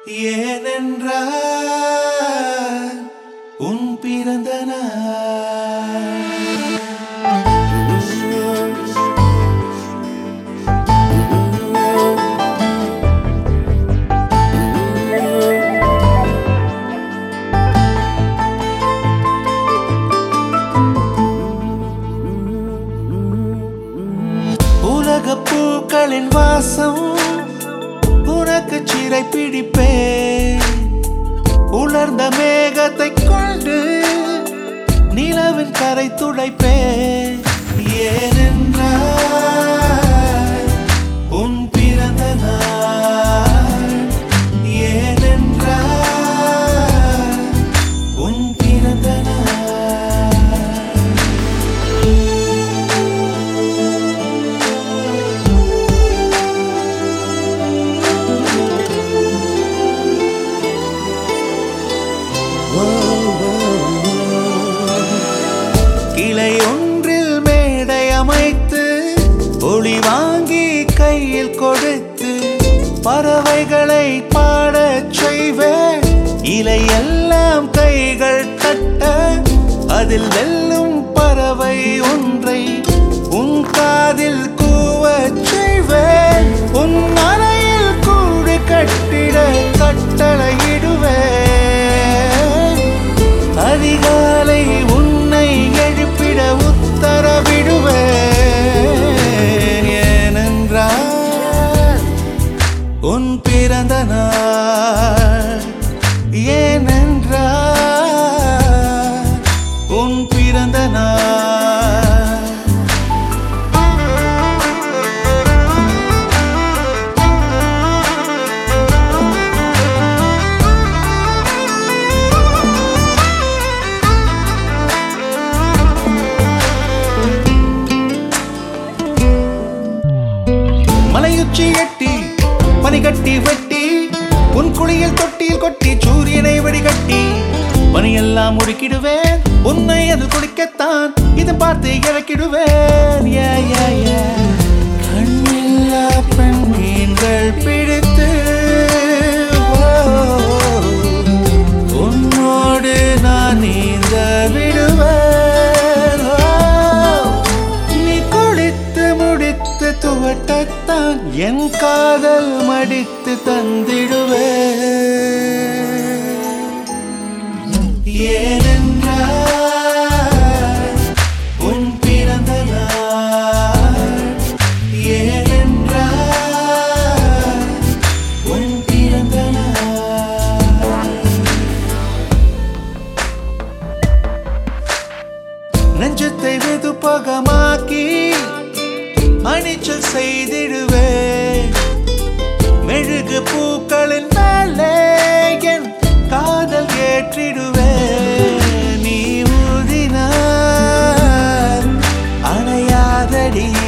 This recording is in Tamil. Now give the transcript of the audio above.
ஏனென்றால் உன் பிறந்த நாள் உலக பூக்களின் வாசம் உனக்கு சிறை பிடிப்பேன் உலர்ந்த மேகத்தை கொண்டு நிலவின் கரை துடைப்பேன் ஏனென்றால் உன் பிறந்த நாள் ஏனென்றால் உன் பிறந்த நாள் கிளை ஒன்றில் மேடை அமைத்து ஒளி வாங்கி கையில் கொடுத்து பறவைகளை பாடச் செய்வேன் இலையெல்லாம் கைகள் தட்ட அதில் வெல்லும் பறவை ஒன்றை உன் காதில் கூவச் செய்வேன் உன் அறையில் கூடு கட்டிட கட்டளையிடுவேன் அதிகாலை உன்னை எழுப்பிட உத்தரவிடுவேன் ஏனென்றால் உன் பிறந்த நாள் ஏனென்றால் உன் பிறந்த நாள் மலையுச்சி எட்டி பனிகட்டி வெட்டி உன் குளியில் தொட்டியில் கொட்டி சூரியனை வடிகட்டி பனியெல்லாம் முடுக்கிடுவேன் உன்னை அது குடிக்கத்தான் இது பார்த்து இறக்கிடுவேன் ஏ, ஏ, ஏ. கண்ணில்லா பெண் மீன்கள் பிடித்து ஓ, உன்னோடு நான் நீந்த விடுவேன் ஓ, நீ குளித்து முடித்து துவட்டத்தான் என் காதல் மடித்து தந்திடுவே ஏனென்றால் உன் பிறந்த நாள் ஏனென்றால் உன் பிறந்த நாள் நெஞ்சத்தை வெதுப்பகமாக்கி அணிச்சல் செய்திடுவே மெழுகு பூக்களின் மேலே என் காதல் ஏற்றிடுவே நீ ஊதினார் அணையாதடி